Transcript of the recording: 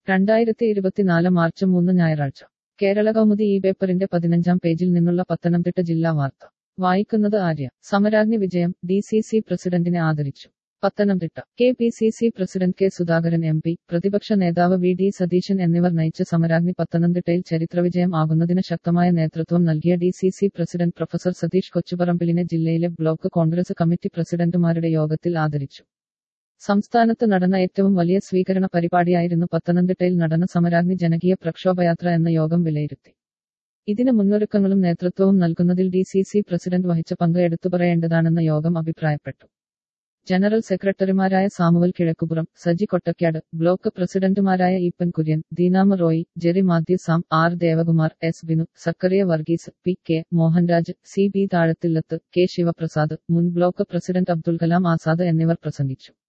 രണ്ടായിരത്തി ഇരുപത്തിനാല് മാർച്ച് മൂന്ന് ഞായറാഴ്ച കേരള കൗമുദി ഈ പേപ്പറിന്റെ പതിനഞ്ചാം പേജിൽ നിന്നുള്ള പത്തനംതിട്ട ജില്ലാ വാർത്ത വായിക്കുന്നത് ആര്യ സമരാഗ്നി വിജയം ഡി സി സി പ്രസിഡന്റിനെ ആദരിച്ചു Pathanamthitta K P C C president K Sudhakaran M P പ്രതിപക്ഷ നേതാവ് വി ഡി സതീശൻ എന്നിവർ നയിച്ച സമരാഗ്നി പത്തനംതിട്ടയിൽ ചരിത്രവിജയം ആകുന്നതിന് ശക്തമായ നേതൃത്വം നൽകിയ D C C president professor Satheesh കൊച്ചുപറമ്പിലിനെ ജില്ലയിലെ ബ്ലോക്ക് കോൺഗ്രസ് കമ്മിറ്റി പ്രസിഡന്റുമാരുടെ യോഗത്തിൽ ആദരിച്ചു സംസ്ഥാനത്ത് നടന്ന ഏറ്റവും വലിയ സ്വീകരണ പരിപാടിയായിരുന്നു പത്തനംതിട്ടയിൽ നടന്ന സമരാഗ്നി ജനകീയ പ്രക്ഷോഭയാത്ര എന്ന യോഗം വിലയിരുത്തി ഇതിന് മുന്നൊരുക്കങ്ങളും നേതൃത്വവും നൽകുന്നതിൽ ഡി സി സി പ്രസിഡന്റ് വഹിച്ച പങ്ക് എടുത്തുപറയേണ്ടതാണെന്ന് യോഗം അഭിപ്രായപ്പെട്ടു ജനറൽ സെക്രട്ടറിമാരായ സാമുവൽ കിഴക്കുപുറം സജി കൊട്ടക്കാട് ബ്ലോക്ക് പ്രസിഡന്റുമാരായ Eapen Kurian Deenama Roy Jerry Mathew Sam R Devakumar S Binu Zacharia Varghese P K Mohanraj C B Thazhathillath K Sivaprasad മുൻ ബ്ലോക്ക് പ്രസിഡന്റ് അബ്ദുൽ കലാം ആസാദ് എന്നിവർ പ്രസംഗിച്ചു